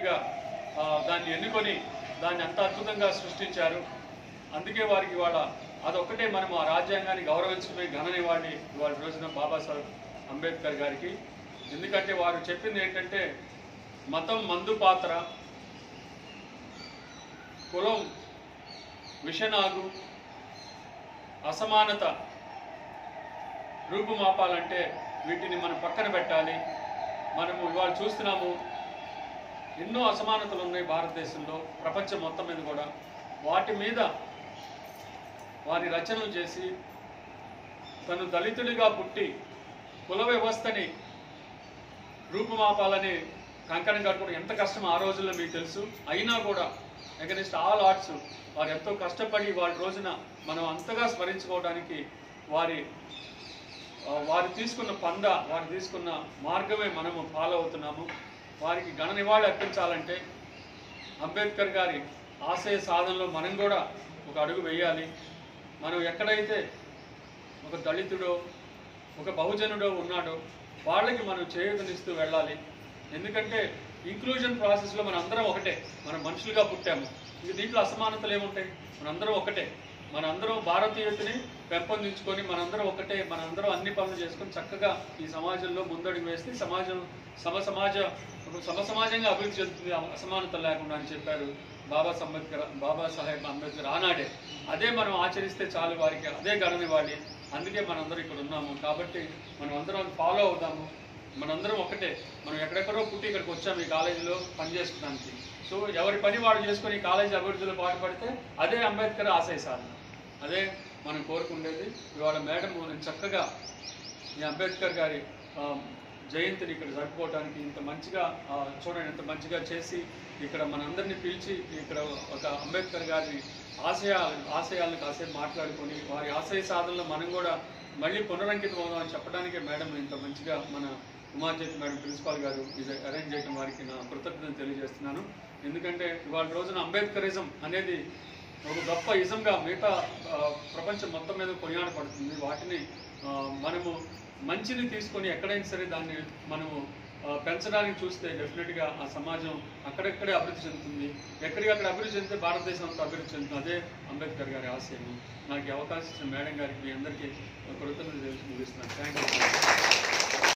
వ్యక్తిగా ఆ, దాన్ని ఎన్నుకొని దాన్ని అంత అద్భుతంగా సృష్టించారు అందుకే వారికి ఇవాళ అదొక్కటే మనం ఆ రాజ్యాంగాన్ని గౌరవించడమే ఘనని వాడిని ఇవాళ రోజున బాబాసాహెబ్ అంబేద్కర్ గారికి ఎందుకంటే వారు చెప్పింది ఏంటంటే మతం మందు పాత్ర కులం విషనాగు అసమానత రూపుమాపాలంటే వీటిని మనం పక్కన పెట్టాలి మనము ఇవాళ చూస్తున్నాము ఎన్నో అసమానతలు ఉన్నాయి భారతదేశంలో ప్రపంచం మొత్తం మీద కూడా వాటి మీద వారి రచనలు చేసి తను దళితుడిగా పుట్టి కుల వ్యవస్థని రూపుమాపాలని కంకణం కట్టుకోవడం ఎంత కష్టం ఆ రోజుల్లో మీకు తెలుసు అయినా కూడా అగెనిస్ట్ ఆల్ ఆర్ట్స్ వారు ఎంతో కష్టపడి వారి రోజున మనం అంతగా స్మరించుకోవడానికి వారి ఆ, వారు తీసుకున్న పంద వారు తీసుకున్న మార్గమే మనము ఫాలో అవుతున్నాము వారికి ఘన నివాళి అర్పించాలంటే అంబేద్కర్ గారి ఆశయ సాధనలో మనం కూడా ఒక అడుగు వేయాలి మనం ఎక్కడైతే ఒక దళితుడో ఒక బహుజనుడో ఉన్నాడో వాళ్ళకి మనం చేయూతనిస్తూ వెళ్ళాలి ఎందుకంటే ఇంక్లూజన్ ప్రాసెస్లో మన అందరం ఒకటే మనం మనుషులుగా పుట్టాము ఇంక దీంట్లో అసమానతలు ఏముంటాయి మనందరం ఒకటే మనందరం భారతీయతని పెంపొందించుకొని మనందరం ఒకటే మనందరం అన్ని పనులు చేసుకొని చక్కగా ఈ సమాజంలో ముందడుగు వేస్తే సమాజం సమ సమాజ ఒక సమ సమాజంగా అభివృద్ధి చెందుతుంది అసమానత లేకుండా అని చెప్పారు బాబా అంబేద్కర్ బాబాసాహెబ్ అంబేద్కర్ ఆనాడే అదే మనం ఆచరిస్తే చాలు వారికి అదే గణనివ్వాలి అందుకే మనందరం ఇక్కడ ఉన్నాము కాబట్టి మనం అందరం ఫాలో అవుదాము మనందరం ఒకటే మనం ఎక్కడెక్కడో పుట్టి ఇక్కడికి వచ్చాము ఈ కాలేజీలో పనిచేసుకోవడానికి సో ఎవరి పని వాడు చేసుకొని ఈ కాలేజీ అభివృద్ధిలో పాటుపడితే అదే అంబేద్కర్ ఆశయ సాధన అదే మనం కోరుకుండేది ఇవాళ మేడం నేను చక్కగా ఈ అంబేద్కర్ గారి ఆ, జయంతిని ఇక్కడ జరుపుకోవడానికి ఇంత మంచిగా ఆ, చూడండి ఎంత మంచిగా చేసి ఇక్కడ మనందరినీ పిలిచి ఇక్కడ ఒక అంబేద్కర్ గారి ఆశయాలు ఆశయాలను కాసేపు మాట్లాడుకొని వారి ఆశయ సాధనలో మనం కూడా మళ్ళీ పునరంకితం అవుదామని చెప్పడానికే మేడం ఇంత మంచిగా మన ఉమాజ్యోతి మేడం ప్రిన్సిపాల్ గారు ఇది అరేంజ్ చేయడం వారికి నా కృతజ్ఞతలు తెలియజేస్తున్నాను ఎందుకంటే ఇవాళ రోజున అంబేద్కరిజం అనేది ఒక గొప్ప ఇజంగా మిగతా ఆ, ప్రపంచం మొత్తం మీద కొనియాడపడుతుంది వాటిని ఆ, మనము మంచిని తీసుకొని ఎక్కడైనా సరే దాన్ని మనము ఆ, పెంచడానికి చూస్తే డెఫినెట్గా ఆ సమాజం అక్కడెక్కడే అభివృద్ధి చెందుతుంది ఎక్కడికక్కడ అభివృద్ధి చెందితే భారతదేశం అంతా అభివృద్ధి చెందుతుంది అదే అంబేద్కర్ గారి ఆశయం నాకు ఈ అవకాశం ఇచ్చిన మేడం గారికి మీ అందరికీ కృతజ్ఞతలు తెలిసి ముగిస్తున్నాను థ్యాంక్ యూ